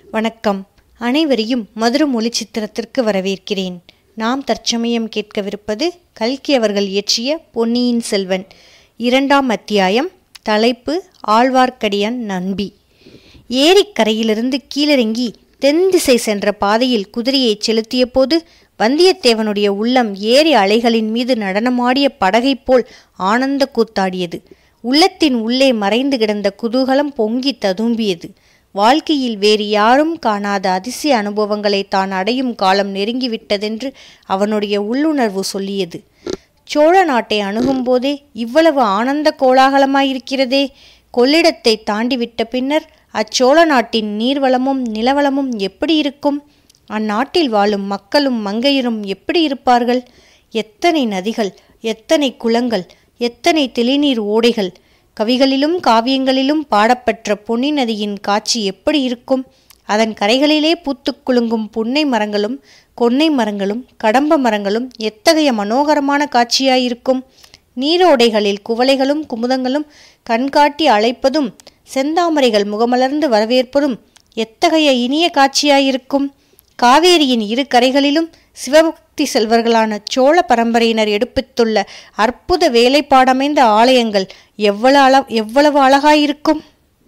வணக்கம் அனைவரையும் மதுரம் ஒளி சித்திரத்திற்கு வரவேற்கிறேன் நாம் தற்சமயம் கேட்கவிருப்பது கல்கி அவர்கள் இயற்றிய பொன்னியின் செல்வன் இரண்டாம் அத்தியாயம் தலைப்பு ஆழ்வார்க்கடியான் நம்பி ஏரிக்கரையிலிருந்து கீழிறங்கி தென் திசை சென்ற பாதையில் குதிரையை செலுத்திய போது வந்தியத்தேவனுடைய உள்ளம் ஏரி அலைகளின் மீது நடனமாடிய படகைப் போல் ஆனந்த கூத்தாடியது உள்ளத்தின் உள்ளே மறைந்து கிடந்த குதூகலம் பொங்கி ததும்பியது வாழ்க்கையில் வேறு யாரும் காணாத அதிசய அனுபவங்களை தான் அடையும் காலம் நெருங்கிவிட்டதென்று அவனுடைய உள்ளுணர்வு சொல்லியது சோழ நாட்டை அணுகும்போதே இவ்வளவு ஆனந்த கோலாகலமாயிருக்கிறதே கொள்ளிடத்தை தாண்டிவிட்ட பின்னர் அச்சோழ நாட்டின் நீர்வளமும் நிலவளமும் எப்படி இருக்கும் அந்நாட்டில் வாழும் மக்களும் மங்கையரும் எப்படி இருப்பார்கள் எத்தனை நதிகள் எத்தனை குளங்கள் எத்தனை தெளிநீர் ஓடைகள் கவிகளிலும் காவியங்களிலும் பாடப்பெற்ற பொன்னி நதியின் காட்சி எப்படி இருக்கும் அதன் கரைகளிலே பூத்துக் குலுங்கும் புன்னை மரங்களும் கொன்னை மரங்களும் கடம்ப மரங்களும் எத்தகைய மனோகரமான காட்சியாயிருக்கும் நீரோடைகளில் குவளைகளும் குமுதங்களும் கண்காட்டி அழைப்பதும் செந்தாமரைகள் முகமலர்ந்து வரவேற்பதும் எத்தகைய இனிய காட்சியாயிருக்கும் காவேரியின் இரு கரைகளிலும் சிவபக்தி செல்வர்களான சோழ பரம்பரையினர் எடுப்பித்துள்ள அற்புத வேலைப்பாடமைந்த ஆலயங்கள் எவ்வளவு அள எவ்வளவு அழகாயிருக்கும்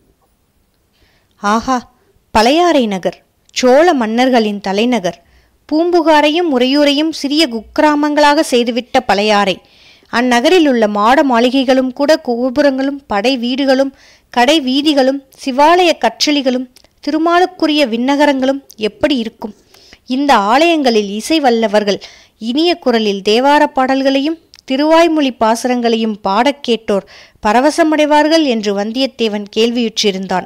ஆஹா பழையாறை நகர் சோழ மன்னர்களின் தலைநகர் பூம்புகாரையும் உறையூரையும் சிறிய குக்கிராமங்களாக செய்துவிட்ட பழையாறை அந்நகரில் உள்ள மாட மாளிகைகளும் கூட கோபுரங்களும் படை வீடுகளும் கடை வீதிகளும் சிவாலய கற்றளிகளும் திருமாலுக்குரிய விண்ணகரங்களும் எப்படி இருக்கும் இந்த ஆலயங்களில் இசை வல்லவர்கள் இனிய குரலில் தேவார பாடல்களையும் திருவாய்மொழி பாசுரங்களையும் பாடக் கேட்டோர் பரவசமடைவார்கள் என்று வந்தியத்தேவன் கேள்வியுற்றிருந்தான்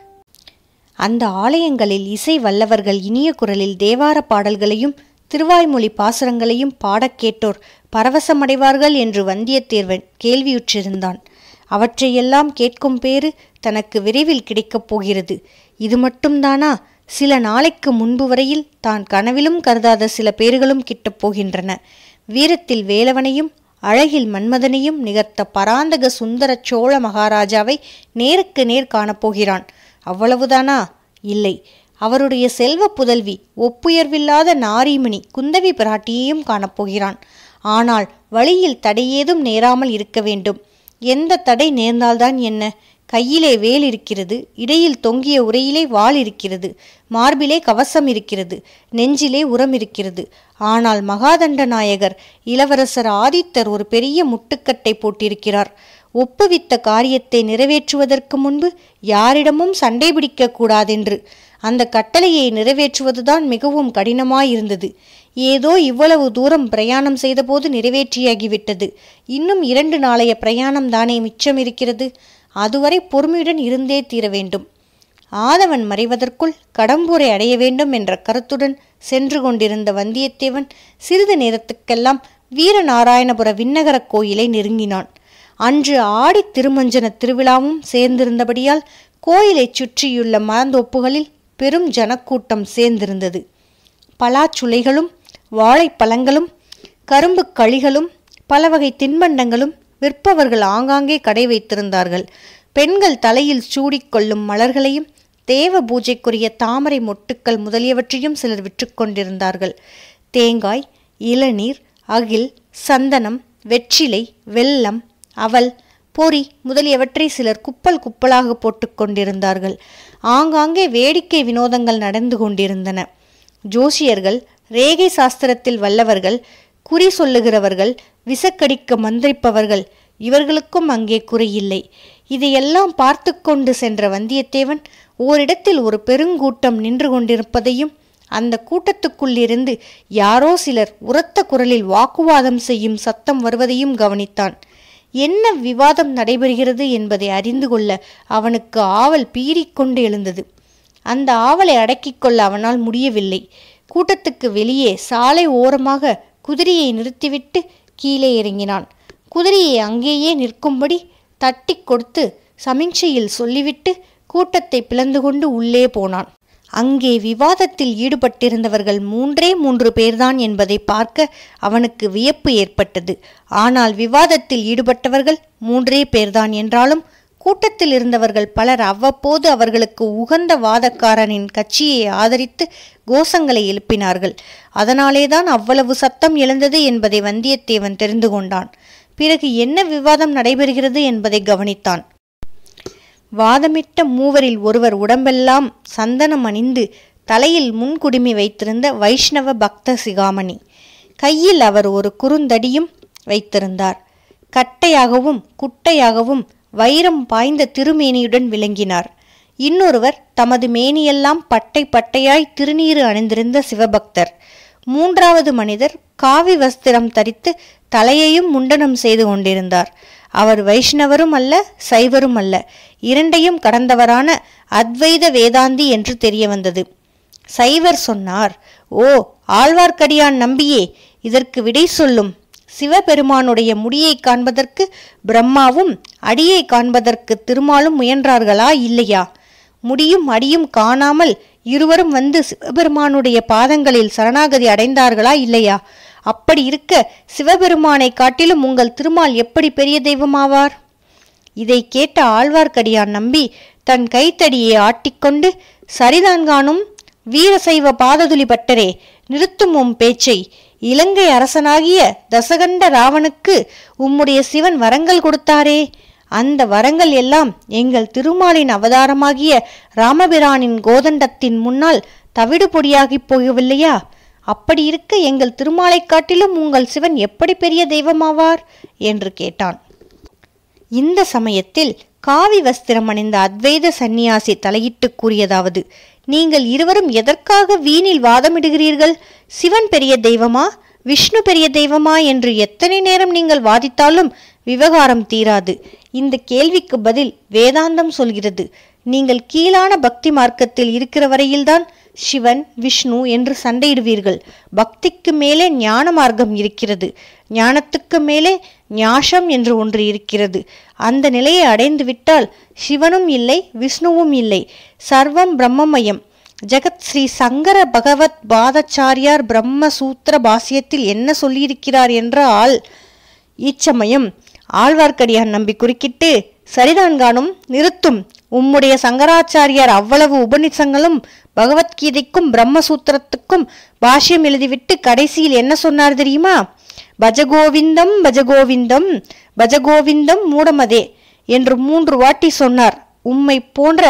அந்த ஆலயங்களில் இசை வல்லவர்கள் இனிய குரலில் தேவார பாடல்களையும் திருவாய்மொழி பாசுரங்களையும் பாடக் கேட்டோர் பரவசமடைவார்கள் என்று வந்தியத்தேவன் கேள்வியுற்றிருந்தான் அவற்றையெல்லாம் கேட்கும் பேறு தனக்கு விரைவில் கிடைக்கப் போகிறது இது மட்டும்தானா சில நாளைக்கு முன்பு வரையில் தான் கனவிலும் கருதாத சில பேர்களும் கிட்டப் போகின்றன வீரத்தில் வேலவனையும் அழகில் மன்மதனையும் நிகர்த்த பராந்தக சுந்தர சோழ மகாராஜாவை நேருக்கு நேர் காணப்போகிறான் அவ்வளவுதானா இல்லை அவருடைய செல்வ புதல்வி ஒப்புயர்வில்லாத நாரீமணி குந்தவி பிராட்டியையும் காணப்போகிறான் ஆனால் வழியில் தடையேதும் நேராமல் இருக்க வேண்டும் எந்த தடை நேர்ந்தால்தான் என்ன கையிலே வேல் இருக்கிறது இடையில் தொங்கிய உரையிலே வாள் இருக்கிறது மார்பிலே கவசம் இருக்கிறது நெஞ்சிலே உரம் இருக்கிறது ஆனால் மகாதண்ட நாயகர் இளவரசர் ஆதித்தர் ஒரு பெரிய முட்டுக்கட்டை போட்டிருக்கிறார் ஒப்புவித்த காரியத்தை நிறைவேற்றுவதற்கு முன்பு யாரிடமும் சண்டை பிடிக்க கூடாதென்று அந்த கட்டளையை நிறைவேற்றுவதுதான் மிகவும் கடினமாயிருந்தது ஏதோ இவ்வளவு தூரம் பிரயாணம் செய்தபோது நிறைவேற்றியாகிவிட்டது இன்னும் இரண்டு நாளைய பிரயாணம் தானே மிச்சம் இருக்கிறது அதுவரை பொறுமையுடன் இருந்தே தீர வேண்டும் ஆதவன் மறைவதற்குள் கடம்பூரை அடைய வேண்டும் என்ற கருத்துடன் சென்று கொண்டிருந்த வந்தியத்தேவன் சிறிது நேரத்துக்கெல்லாம் வீரநாராயணபுர விண்ணகரக் கோயிலை நெருங்கினான் அன்று ஆடி திருமஞ்சன திருவிழாவும் சேர்ந்திருந்தபடியால் கோயிலைச் சுற்றியுள்ள மரந்தோப்புகளில் பெரும் ஜனக்கூட்டம் சேர்ந்திருந்தது பலாச்சுளைகளும் வாழைப்பழங்களும் கரும்பு களிகளும் பல வகை தின்பண்டங்களும் விற்பவர்கள் ஆங்காங்கே கடை வைத்திருந்தார்கள் பெண்கள் தலையில் சூடிக்கொள்ளும் மலர்களையும் தேவ பூஜைக்குரிய தாமரை மொட்டுக்கள் முதலியவற்றையும் சிலர் விற்றுக்கொண்டிருந்தார்கள் தேங்காய் இளநீர் அகில் சந்தனம் வெற்றிலை வெல்லம் அவல் பொறி முதலியவற்றை சிலர் குப்பல் குப்பலாக போட்டுக்கொண்டிருந்தார்கள் ஆங்காங்கே வேடிக்கை வினோதங்கள் நடந்து கொண்டிருந்தன ஜோசியர்கள் ரேகை சாஸ்திரத்தில் வல்லவர்கள் குறி சொல்லுகிறவர்கள் விசக்கடிக்க மந்திரிப்பவர்கள் இவர்களுக்கும் அங்கே குறையில்லை இதையெல்லாம் பார்த்து கொண்டு சென்ற வந்தியத்தேவன் ஓரிடத்தில் ஒரு பெருங்கூட்டம் நின்று கொண்டிருப்பதையும் அந்த கூட்டத்துக்குள்ளிருந்து யாரோ சிலர் உரத்த குரலில் வாக்குவாதம் செய்யும் சத்தம் வருவதையும் கவனித்தான் என்ன விவாதம் நடைபெறுகிறது என்பதை அறிந்து கொள்ள அவனுக்கு ஆவல் பீறிக்கொண்டு எழுந்தது அந்த ஆவலை அடக்கிக் கொள்ள அவனால் முடியவில்லை கூட்டத்துக்கு வெளியே சாலை ஓரமாக குதிரையை நிறுத்திவிட்டு கீழே இறங்கினான் குதிரையை அங்கேயே நிற்கும்படி தட்டி கொடுத்து சமிஞ்சையில் சொல்லிவிட்டு கூட்டத்தை பிளந்து கொண்டு உள்ளே போனான் அங்கே விவாதத்தில் ஈடுபட்டிருந்தவர்கள் மூன்றே மூன்று பேர்தான் என்பதை பார்க்க அவனுக்கு வியப்பு ஏற்பட்டது ஆனால் விவாதத்தில் ஈடுபட்டவர்கள் மூன்றே பேர்தான் என்றாலும் கூட்டத்தில் இருந்தவர்கள் பலர் அவ்வப்போது அவர்களுக்கு உகந்த வாதக்காரனின் கட்சியை ஆதரித்து கோஷங்களை எழுப்பினார்கள் அதனாலேதான் அவ்வளவு சத்தம் எழுந்தது என்பதை வந்தியத்தேவன் தெரிந்து கொண்டான் பிறகு என்ன விவாதம் நடைபெறுகிறது என்பதை கவனித்தான் வாதமிட்ட மூவரில் ஒருவர் உடம்பெல்லாம் சந்தனம் அணிந்து தலையில் முன்குடுமி வைத்திருந்த வைஷ்ணவ பக்த சிகாமணி கையில் அவர் ஒரு குறுந்தடியும் வைத்திருந்தார் கட்டையாகவும் குட்டையாகவும் வைரம் பாய்ந்த திருமேனியுடன் விளங்கினார் இன்னொருவர் தமது மேனியெல்லாம் பட்டை பட்டையாய் திருநீறு அணிந்திருந்த சிவபக்தர் மூன்றாவது மனிதர் காவி வஸ்திரம் தரித்து தலையையும் முண்டனம் செய்து கொண்டிருந்தார் அவர் வைஷ்ணவரும் அல்ல சைவரும் அல்ல இரண்டையும் கடந்தவரான அத்வைத வேதாந்தி என்று தெரிய வந்தது சைவர் சொன்னார் ஓ ஆழ்வார்க்கடியான் நம்பியே இதற்கு விடை சொல்லும் சிவபெருமானுடைய முடியை காண்பதற்கு பிரம்மாவும் அடியை காண்பதற்கு திருமாலும் முயன்றார்களா இல்லையா முடியும் அடியும் காணாமல் இருவரும் வந்து சிவபெருமானுடைய பாதங்களில் சரணாகதி அடைந்தார்களா இல்லையா அப்படி இருக்க சிவபெருமானை காட்டிலும் உங்கள் திருமால் எப்படி பெரிய தெய்வமாவார் இதை கேட்ட ஆழ்வார்க்கடியான் நம்பி தன் கைத்தடியை ஆட்டிக்கொண்டு சரிதான் காணும் வீரசைவ பாததுலி பட்டரே நிறுத்தும் உம் பேச்சை இலங்கை அரசனாகிய தசகண்ட ராவனுக்கு உம்முடைய சிவன் வரங்கள் கொடுத்தாரே அந்த வரங்கள் எல்லாம் எங்கள் திருமாலின் அவதாரமாகிய ராமபிரானின் கோதண்டத்தின் முன்னால் தவிடு பொடியாகிப் போகவில்லையா அப்படி இருக்க எங்கள் திருமாலைக் காட்டிலும் உங்கள் சிவன் எப்படி பெரிய தெய்வமாவார் என்று கேட்டான் இந்த சமயத்தில் காவி வஸ்திரம் அணிந்த அத்வைத சந்நியாசி தலையிட்டு கூறியதாவது நீங்கள் இருவரும் எதற்காக வீணில் வாதமிடுகிறீர்கள் சிவன் பெரிய தெய்வமா விஷ்ணு பெரிய தெய்வமா என்று எத்தனை நேரம் நீங்கள் வாதித்தாலும் விவகாரம் தீராது இந்த கேள்விக்கு பதில் வேதாந்தம் சொல்கிறது நீங்கள் கீழான பக்தி மார்க்கத்தில் இருக்கிற வரையில்தான் சிவன் விஷ்ணு என்று சண்டையிடுவீர்கள் பக்திக்கு மேலே ஞான மார்க்கம் இருக்கிறது ஞானத்துக்கு மேலே ஞாஷம் என்று ஒன்று இருக்கிறது அந்த நிலையை அடைந்து விட்டால் சிவனும் இல்லை விஷ்ணுவும் இல்லை சர்வம் பிரம்மமயம் ஜெகத் ஸ்ரீ சங்கர பகவத் பாதச்சாரியார் பிரம்மசூத்திர பாசியத்தில் என்ன சொல்லியிருக்கிறார் என்றால் இச்சமயம் ஆழ்வார்க்கடியான் நம்பி குறுக்கிட்டு சரிதான் காணும் நிறுத்தும் உம்முடைய சங்கராச்சாரியார் அவ்வளவு உபநிஷங்களும் பகவத்கீதைக்கும் பிரம்மசூத்திரத்துக்கும் பாஷ்யம் எழுதிவிட்டு கடைசியில் என்ன சொன்னார் தெரியுமா பஜகோவிந்தம் பஜகோவிந்தம் பஜகோவிந்தம் மூடமதே என்று மூன்று வாட்டி சொன்னார் உம்மை போன்ற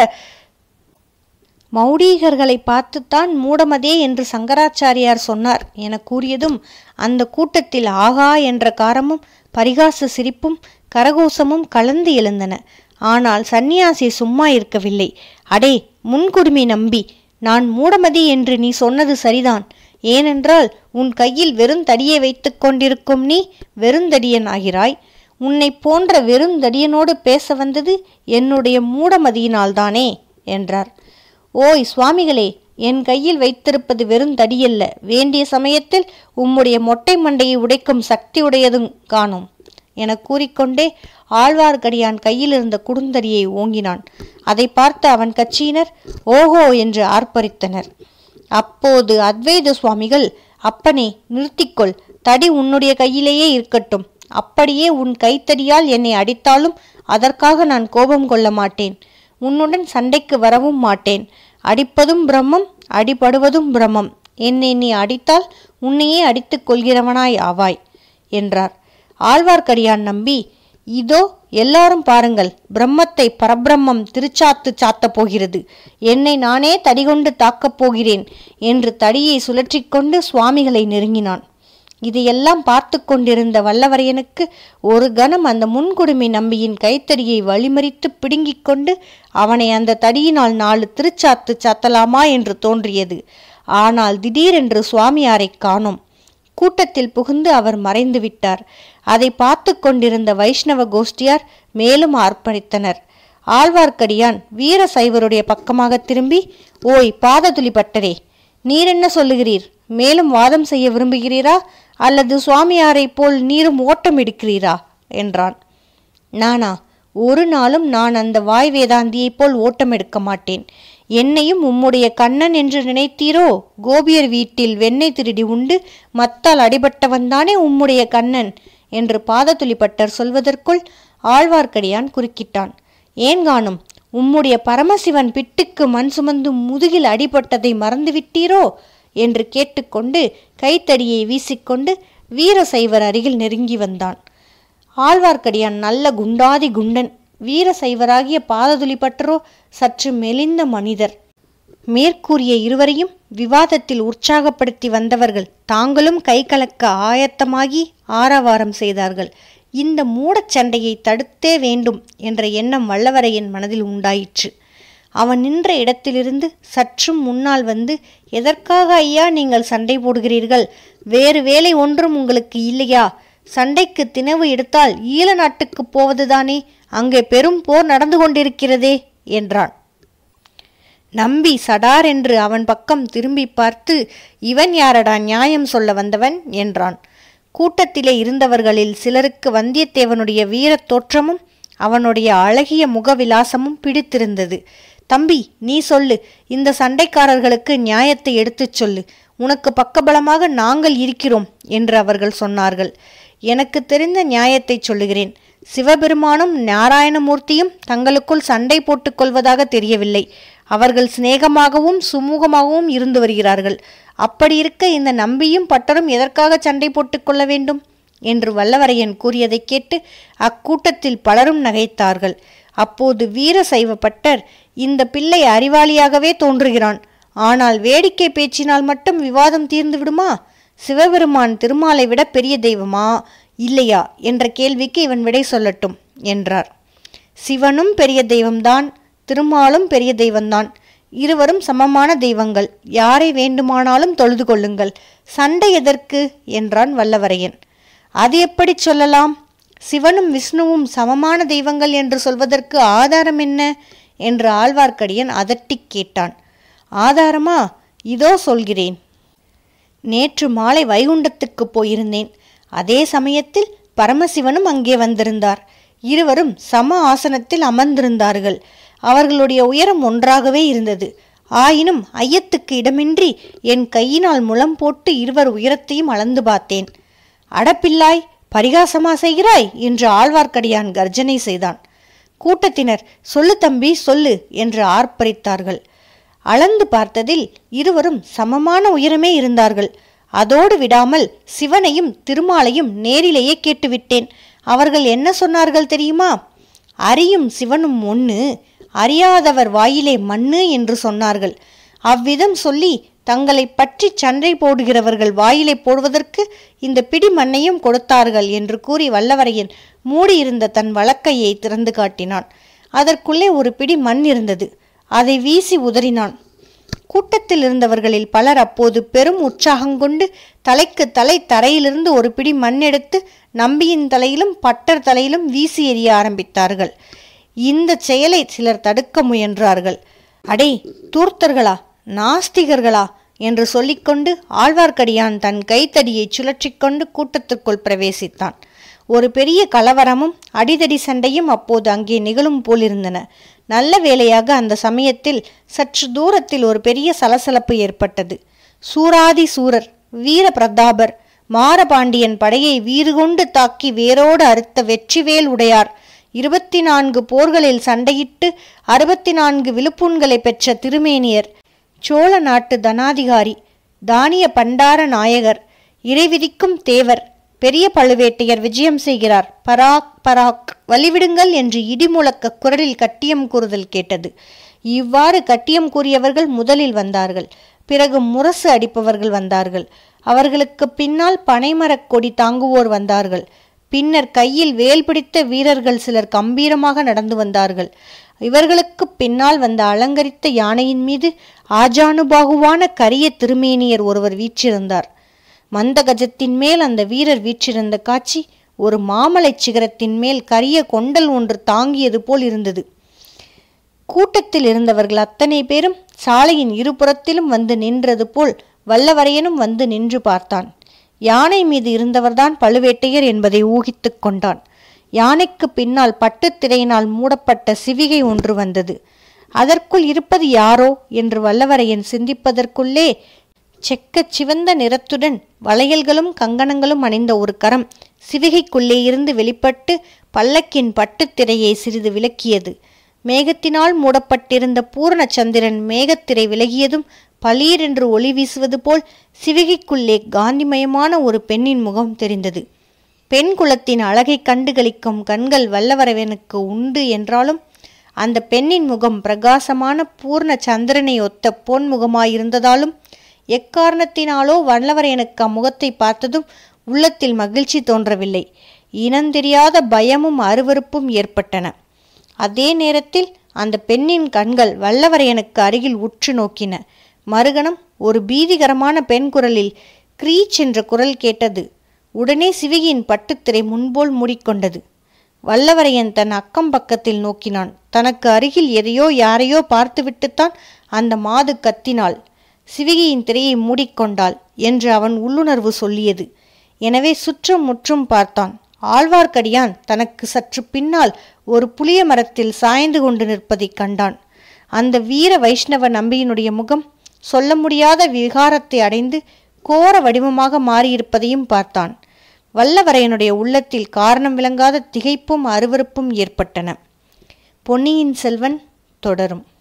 மௌடீகர்களை பார்த்துத்தான் மூடமதே என்று சங்கராச்சாரியார் சொன்னார் என கூறியதும் அந்த கூட்டத்தில் ஆகா என்ற காரமும் பரிகாச சிரிப்பும் கரகோசமும் கலந்து எழுந்தன ஆனால் சந்நியாசி சும்மா இருக்கவில்லை அடே முன்குடுமி நம்பி நான் மூடமதி என்று நீ சொன்னது சரிதான் ஏனென்றால் உன் கையில் வெறுந்தடியை வைத்துக் கொண்டிருக்கும் நீ வெறுந்தடியன் ஆகிறாய் உன்னை போன்ற வெறுந்தடியனோடு பேச வந்தது என்னுடைய மூடமதியினால்தானே என்றார் ஓய் சுவாமிகளே என் கையில் வைத்திருப்பது வெறும் தடியல்ல வேண்டிய சமயத்தில் உம்முடைய மொட்டை மண்டையை உடைக்கும் சக்தி உடையதும் காணும் என கூறிக்கொண்டே ஆழ்வார்க்கடியான் கையில் இருந்த குடுந்தடியை ஓங்கினான் அதை பார்த்த அவன் கட்சியினர் ஓஹோ என்று ஆர்ப்பரித்தனர் அப்போது அத்வைத சுவாமிகள் அப்பனே நிறுத்திக்கொள் தடி உன்னுடைய கையிலேயே இருக்கட்டும் அப்படியே உன் கைத்தடியால் என்னை அடித்தாலும் அதற்காக நான் கோபம் கொள்ள மாட்டேன் உன்னுடன் சண்டைக்கு வரவும் மாட்டேன் அடிப்பதும் பிரம்மம் அடிபடுவதும் பிரம்மம் என்னை நீ அடித்தால் உன்னையே அடித்துக் கொள்கிறவனாய் ஆவாய் என்றார் ஆழ்வார்க்கடியான் நம்பி இதோ எல்லாரும் பாருங்கள் பிரம்மத்தை பரபிரம்மம் திருச்சாத்து சாத்தப் போகிறது என்னை நானே தடிகொண்டு தாக்கப் போகிறேன் என்று தடியை சுழற்றிக்கொண்டு சுவாமிகளை நெருங்கினான் இதையெல்லாம் பார்த்து கொண்டிருந்த வல்லவரையனுக்கு ஒரு கணம் அந்த முன்குடுமி நம்பியின் கைத்தடியை வழிமறித்து பிடுங்கிக் கொண்டு அவனை அந்த தடியினால் நாலு திருச்சாத்து சாத்தலாமா என்று தோன்றியது ஆனால் திடீரென்று சுவாமியாரைக் காணோம் கூட்டத்தில் புகுந்து அவர் மறைந்து விட்டார் அதை பார்த்து கொண்டிருந்த வைஷ்ணவ கோஷ்டியார் மேலும் ஆர்ப்பரித்தனர் ஆழ்வார்க்கடியான் வீர சைவருடைய பக்கமாக திரும்பி ஓய் பாததுளி பட்டரே நீர் என்ன சொல்லுகிறீர் மேலும் வாதம் செய்ய விரும்புகிறீரா அல்லது சுவாமியாரைப் போல் நீரும் ஓட்டம் எடுக்கிறீரா என்றான் நானா ஒரு நாளும் நான் அந்த வாய் வேதாந்தியைப் போல் ஓட்டம் எடுக்க மாட்டேன் என்னையும் உம்முடைய கண்ணன் என்று நினைத்தீரோ கோபியர் வீட்டில் வெண்ணெய் திருடி உண்டு மத்தால் அடிபட்டவன்தானே உம்முடைய கண்ணன் என்று பாதத்துளிப்பட்டர் சொல்வதற்குள் ஆழ்வார்க்கடியான் குறுக்கிட்டான் ஏன் காணும் உம்முடைய பரமசிவன் பிட்டுக்கு மண் சுமந்து முதுகில் அடிபட்டதை மறந்துவிட்டீரோ என்று கேட்டுக்கொண்டு கைத்தடியை வீசிக்கொண்டு வீரசைவர் அருகில் நெருங்கி வந்தான் ஆழ்வார்க்கடியான் நல்ல குண்டாதி குண்டன் வீரசைவராகிய பாததுளி பற்றோ சற்று மெலிந்த மனிதர் மேற்கூறிய இருவரையும் விவாதத்தில் உற்சாகப்படுத்தி வந்தவர்கள் தாங்களும் கை கலக்க ஆயத்தமாகி ஆரவாரம் செய்தார்கள் இந்த மூடச் சண்டையை தடுத்தே வேண்டும் என்ற எண்ணம் வல்லவரையன் மனதில் உண்டாயிற்று அவன் நின்ற இடத்திலிருந்து சற்றும் முன்னால் வந்து எதற்காக ஐயா நீங்கள் சண்டை போடுகிறீர்கள் வேறு வேலை ஒன்றும் உங்களுக்கு இல்லையா சண்டைக்கு தினவு எடுத்தால் ஈழ நாட்டுக்கு போவதுதானே அங்கே பெரும் போர் நடந்து கொண்டிருக்கிறதே என்றான் நம்பி சடார் என்று அவன் பக்கம் திரும்பி பார்த்து இவன் யாரடா நியாயம் சொல்ல வந்தவன் என்றான் கூட்டத்திலே இருந்தவர்களில் சிலருக்கு வந்தியத்தேவனுடைய வீரத் தோற்றமும் அவனுடைய அழகிய முகவிலாசமும் பிடித்திருந்தது தம்பி நீ சொல்லு இந்த சண்டைக்காரர்களுக்கு நியாயத்தை எடுத்துச் சொல்லு உனக்கு பக்கபலமாக நாங்கள் இருக்கிறோம் என்று அவர்கள் சொன்னார்கள் எனக்கு தெரிந்த நியாயத்தை சொல்லுகிறேன் சிவபெருமானும் நாராயணமூர்த்தியும் தங்களுக்குள் சண்டை போட்டுக் கொள்வதாக தெரியவில்லை அவர்கள் சிநேகமாகவும் சுமூகமாகவும் இருந்து வருகிறார்கள் அப்படி இருக்க இந்த நம்பியும் பட்டரும் எதற்காக சண்டை போட்டுக் கொள்ள வேண்டும் என்று வல்லவரையன் கூறியதைக் கேட்டு அக்கூட்டத்தில் பலரும் நகைத்தார்கள் அப்போது வீரசைவ பட்டர் இந்த பிள்ளை அறிவாளியாகவே தோன்றுகிறான் ஆனால் வேடிக்கை பேச்சினால் மட்டும் விவாதம் தீர்ந்து விடுமா சிவபெருமான் திருமாலை விட பெரிய தெய்வமா இல்லையா என்ற கேள்விக்கு இவன் விடை சொல்லட்டும் என்றார் சிவனும் பெரிய தெய்வம்தான் திருமாலும் பெரிய தெய்வம்தான் இருவரும் சமமான தெய்வங்கள் யாரை வேண்டுமானாலும் தொழுது கொள்ளுங்கள் சண்டை எதற்கு என்றான் வல்லவரையன் அது எப்படி சொல்லலாம் சிவனும் விஷ்ணுவும் சமமான தெய்வங்கள் என்று சொல்வதற்கு ஆதாரம் என்ன என்று ஆழ்வார்க்கடியன் அதட்டிக் கேட்டான் ஆதாரமா இதோ சொல்கிறேன் நேற்று மாலை வைகுண்டத்துக்கு போயிருந்தேன் அதே சமயத்தில் பரமசிவனும் அங்கே வந்திருந்தார் இருவரும் சம ஆசனத்தில் அமர்ந்திருந்தார்கள் அவர்களுடைய உயரம் ஒன்றாகவே இருந்தது ஆயினும் ஐயத்துக்கு இடமின்றி என் கையினால் முலம் போட்டு இருவர் உயரத்தையும் அளந்து பார்த்தேன் அடப்பில்லாய் பரிகாசமா செய்கிறாய் என்று ஆழ்வார்க்கடியான் கர்ஜனை செய்தான் கூட்டத்தினர் சொல்லு தம்பி சொல்லு என்று ஆர்ப்பரித்தார்கள் அளந்து பார்த்ததில் இருவரும் சமமான உயரமே இருந்தார்கள் அதோடு விடாமல் சிவனையும் திருமாலையும் நேரிலேயே கேட்டுவிட்டேன் அவர்கள் என்ன சொன்னார்கள் தெரியுமா அறியும் சிவனும் ஒன்று அறியாதவர் வாயிலே மண்ணு என்று சொன்னார்கள் அவ்விதம் சொல்லி தங்களை பற்றி சண்டை போடுகிறவர்கள் வாயிலை போடுவதற்கு இந்த பிடி மண்ணையும் கொடுத்தார்கள் என்று கூறி வல்லவரையன் மூடியிருந்த தன் வழக்கையை திறந்து காட்டினான் அதற்குள்ளே ஒரு பிடி மண் இருந்தது அதை வீசி உதறினான் கூட்டத்தில் இருந்தவர்களில் பலர் அப்போது பெரும் உற்சாகங்கொண்டு தலைக்கு தலை தரையிலிருந்து ஒரு பிடி மண் எடுத்து நம்பியின் தலையிலும் பட்டர் தலையிலும் வீசி எறிய ஆரம்பித்தார்கள் இந்த செயலை சிலர் தடுக்க முயன்றார்கள் அடே தூர்த்தர்களா நாஸ்திகர்களா என்று சொல்லிக்கொண்டு ஆழ்வார்க்கடியான் தன் கைத்தடியை சுழற்றிக்கொண்டு கூட்டத்திற்குள் பிரவேசித்தான் ஒரு பெரிய கலவரமும் அடிதடி சண்டையும் அப்போது அங்கே நிகழும் போலிருந்தன நல்ல வேளையாக அந்த சமயத்தில் சற்று தூரத்தில் ஒரு பெரிய சலசலப்பு ஏற்பட்டது சூராதி சூரர் வீர பிரதாபர் மாரபாண்டியன் படையை வீறுகொண்டு தாக்கி வேரோடு அறுத்த வெற்றிவேல் உடையார் இருபத்தி நான்கு போர்களில் சண்டையிட்டு அறுபத்தி நான்கு விழுப்புண்களை பெற்ற திருமேனியர் சோழ நாட்டு தனாதிகாரி தானிய பண்டார நாயகர் இறைவிதிக்கும் தேவர் பெரிய பழுவேட்டையர் விஜயம் செய்கிறார் பராக் பராக் வழிவிடுங்கள் என்று இடிமுழக்க குரலில் கட்டியம் கூறுதல் கேட்டது இவ்வாறு கட்டியம் கூறியவர்கள் முதலில் வந்தார்கள் பிறகு முரசு அடிப்பவர்கள் வந்தார்கள் அவர்களுக்கு பின்னால் பனைமரக் கொடி தாங்குவோர் வந்தார்கள் பின்னர் கையில் வேல் பிடித்த வீரர்கள் சிலர் கம்பீரமாக நடந்து வந்தார்கள் இவர்களுக்கு பின்னால் வந்த அலங்கரித்த யானையின் மீது ஆஜானுபாகுவான கரிய திருமேனியர் ஒருவர் வீற்றிருந்தார் மந்த கஜத்தின் மேல் அந்த வீரர் வீற்றிருந்த காட்சி ஒரு மாமலைச் சிகரத்தின் மேல் கரிய கொண்டல் ஒன்று தாங்கியது போல் இருந்தது கூட்டத்தில் இருந்தவர்கள் அத்தனை பேரும் சாலையின் இருபுறத்திலும் வந்து நின்றது போல் வல்லவரையனும் வந்து நின்று பார்த்தான் யானை மீது இருந்தவர்தான் பழுவேட்டையர் என்பதை ஊகித்துக் கொண்டான் யானைக்கு பின்னால் பட்டுத் திரையினால் மூடப்பட்ட சிவிகை ஒன்று வந்தது அதற்குள் இருப்பது யாரோ என்று வல்லவரையன் சிந்திப்பதற்குள்ளே செக்கச் சிவந்த நிறத்துடன் வளையல்களும் கங்கணங்களும் அணிந்த ஒரு கரம் சிவிகைக்குள்ளே இருந்து வெளிப்பட்டு பல்லக்கின் பட்டுத் திரையை சிறிது விலக்கியது மேகத்தினால் மூடப்பட்டிருந்த பூரண சந்திரன் மேகத்திரை விலகியதும் பளீரென்று ஒளி வீசுவது போல் சிவிகைக்குள்ளே காந்திமயமான ஒரு பெண்ணின் முகம் தெரிந்தது பெண் குலத்தின் அழகை கண்டுகளிக்கும் கண்கள் வல்லவரவனுக்கு உண்டு என்றாலும் அந்த பெண்ணின் முகம் பிரகாசமான பூர்ண சந்திரனை ஒத்த பொன் முகமாயிருந்ததாலும் எக்காரணத்தினாலோ வல்லவரையனுக்கு அம்முகத்தை பார்த்ததும் உள்ளத்தில் மகிழ்ச்சி தோன்றவில்லை இனந்தெரியாத பயமும் அருவருப்பும் ஏற்பட்டன அதே நேரத்தில் அந்த பெண்ணின் கண்கள் வல்லவரையனுக்கு அருகில் உற்று நோக்கின மறுகணம் ஒரு பீதிகரமான பெண் குரலில் க்ரீச் என்ற குரல் கேட்டது உடனே சிவிகியின் பட்டுத்திரை முன்போல் மூடிக்கொண்டது வல்லவரையன் தன் அக்கம் பக்கத்தில் நோக்கினான் தனக்கு அருகில் எதையோ யாரையோ பார்த்துவிட்டுத்தான் அந்த மாது கத்தினாள் சிவிகியின் திரையை மூடிக்கொண்டாள் என்று அவன் உள்ளுணர்வு சொல்லியது எனவே சுற்றும் முற்றும் பார்த்தான் ஆழ்வார்க்கடியான் தனக்கு சற்று பின்னால் ஒரு புளிய மரத்தில் சாய்ந்து கொண்டு நிற்பதைக் கண்டான் அந்த வீர வைஷ்ணவ நம்பியினுடைய முகம் சொல்ல முடியாத விகாரத்தை அடைந்து கோர வடிவமாக மாறியிருப்பதையும் பார்த்தான் வல்லவரையனுடைய உள்ளத்தில் காரணம் விளங்காத திகைப்பும் அருவருப்பும் ஏற்பட்டன பொன்னியின் செல்வன் தொடரும்